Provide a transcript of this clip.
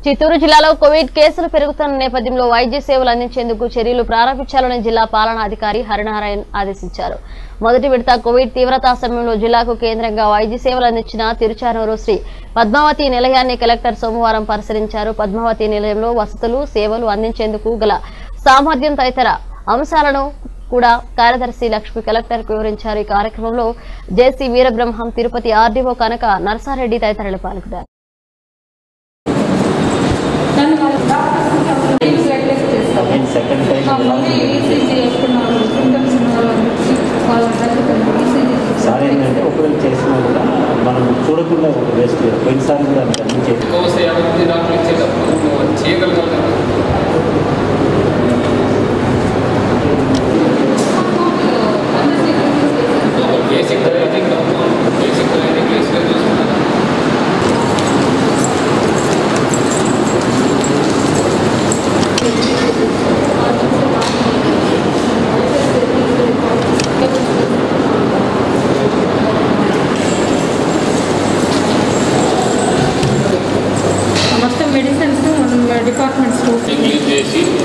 చిత్తూరు జిల్లాలో కోవిడ్ కేసులు పెరుగుతున్న నేపథ్యంలో వైద్య సేవలు అందించేందుకు చర్యలు ప్రారంభించాలని జిల్లా పాలనాధికారి హరినారాయణ్ ఆదేశించారు మొదటి విడత కోవిడ్ తీవ్రతా సమయంలో జిల్లాకు కేంద్రంగా వైద్య సేవలు అందించిన తిరుచానూరు శ్రీ పద్మావతి నిలయాన్ని కలెక్టర్ సోమవారం పరిశీలించారు పద్మావతి నిలయంలో వసతులు సేవలు అందించేందుకు గల సామర్థ్యం తదితర అంశాలను కూడా కార్యదర్శి లక్ష్మి కలెక్టర్ వివరించారు ఈ కార్యక్రమంలో జేసీ వీరబ్రహ్మం తిరుపతి ఆర్డీఓ కనక నర్సారెడ్డి తదితరులు పాల్గొన్నారు దాన్ని వాళ్ళు డాక్టర్స్ బ్లడ్ టెస్ట్ చేస్తారు నేను సెకండ్ టైం ఆ మళ్ళీ ఈసీజీ వేసుకున్నారు సింటమ్స్ ఉన్న వాళ్ళని వచ్చి వాళ్ళ దగ్గర ఈసీజీ సార్ ఏంటంటే ఒకవేళ చేసినా కూడా మనం చూడకుండా వేస్ట్ పోయినసారి కూడా అంతే అన్ని చేసి కోర్స్ యాభై మంది డాక్టర్లు ఇచ్చేటప్పుడు నువ్వు అది చేయగలగాలి కదా ఒక basic driving basic driving explain చేసుకున్నాను మొత్తం మెడిసిన్స్ మనం డిపార్ట్మెంట్స్ క్లీన్ చేసి